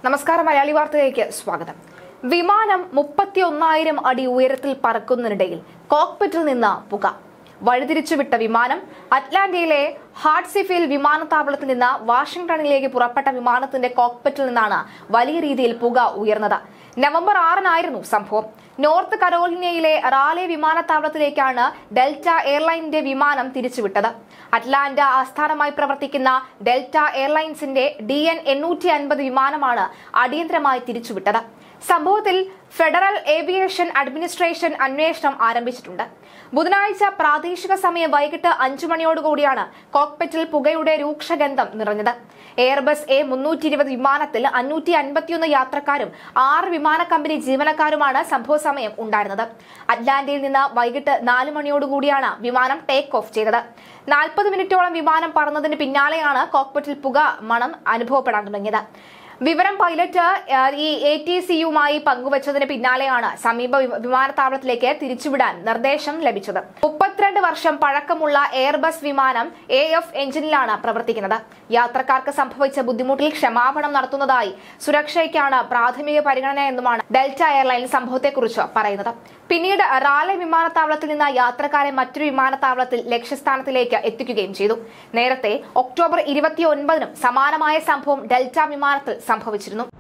നമസ്കാരം മലയാളി വാർത്തയിലേക്ക് സ്വാഗതം വിമാനം മുപ്പത്തി ഒന്നായിരം അടി ഉയരത്തിൽ പറക്കുന്നതിനിടയിൽ കോക്പിറ്റിൽ നിന്ന് പുക വഴിതിരിച്ചുവിട്ട വിമാനം അറ്റ്ലാന്റയിലെ ഹാർട്സിഫിൽ വിമാനത്താവളത്തിൽ നിന്ന് വാഷിംഗ്ടണിലേക്ക് പുറപ്പെട്ട വിമാനത്തിന്റെ കോക്പിറ്റിൽ നിന്നാണ് വലിയ രീതിയിൽ പുക ഉയർന്നത് നവംബർ ആറിനായിരുന്നു സംഭവം നോർത്ത് കരോലിനയിലെ റാലെ വിമാനത്താവളത്തിലേക്കാണ് ഡെൽറ്റ എയർലൈനിന്റെ വിമാനം തിരിച്ചുവിട്ടത് അറ്റ്ലാന്റ ആസ്ഥാനമായി പ്രവർത്തിക്കുന്ന ഡെൽറ്റ എയർലൈൻസിന്റെ ഡി എൻ എണ്ണൂറ്റി അൻപത് വിമാനമാണ് അടിയന്തരമായി തിരിച്ചുവിട്ടത് സംഭവത്തിൽ ഫെഡറൽ ഏവിയേഷൻ അഡ്മിനിസ്ട്രേഷൻ അന്വേഷണം ആരംഭിച്ചിട്ടുണ്ട് ബുധനാഴ്ച പ്രാദേശിക സമയം വൈകിട്ട് അഞ്ചു മണിയോടുകൂടിയാണ് കോക്പെറ്റിൽ പുകയുടെ രൂക്ഷഗന്ധം നിറഞ്ഞത് എയർബസ് എ മുന്നൂറ്റി ഇരുപത് വിമാനത്തിൽ അഞ്ഞൂറ്റി അൻപത്തിയൊന്ന് യാത്രക്കാരും ആറ് വിമാന കമ്പനി ജീവനക്കാരുമാണ് സംഭവ സമയം ഉണ്ടായിരുന്നത് അറ്റ്ലാന്റയിൽ നിന്ന് വൈകിട്ട് നാല് മണിയോടുകൂടിയാണ് വിമാനം ടേക്ക് ഓഫ് ചെയ്തത് നാൽപ്പത് മിനിറ്റോളം വിമാനം പറന്നതിന് പിന്നാലെയാണ് കോക്പെറ്റിൽ പുക മണം അനുഭവപ്പെടാൻ തുടങ്ങിയത് വിവരം പൈലറ്റ് ആ, ഈ എ ടി സിയുമായി പങ്കുവച്ചതിന് പിന്നാലെയാണ് സമീപ വി- വിമാനത്താവളത്തിലേക്ക് തിരിച്ചുവിടാൻ നിർദ്ദേശം ലഭിച്ചത് മുപ്പത്തിരണ്ട് വർഷം പഴക്കമുള്ള എയർബസ് വിമാനം എ എഫ് എഞ്ചിനിലാണ് പ്രവർത്തിക്കുന്നത് യാത്രക്കാർക്ക് സംഭവിച്ച ബുദ്ധിമുട്ടിൽ ക്ഷമാപണം നടത്തുന്നതായി സുരക്ഷയ്ക്കാണ് പ്രാഥമിക പരിഗണന എന്നുമാണ് ഡെൽറ്റ എയർലൈൻ സംഭവത്തെക്കുറിച്ച് പറയുന്നത് പിന്നീട് റാലെ വിമാനത്താവളത്തിൽ നിന്ന് യാത്രക്കാരെ മറ്റൊരു വിമാനത്താവളത്തിൽ ലക്ഷ്യസ്ഥാനത്തിലേക്ക് എത്തിക്കുകയും ചെയ്തു നേരത്തെ ഒക്ടോബർ ഇരുപത്തിയൊൻപതിനും സമാനമായ സംഭവം ഡെൽറ്റ വിമാനത്തിൽ സംഭവിച്ചിരുന്നു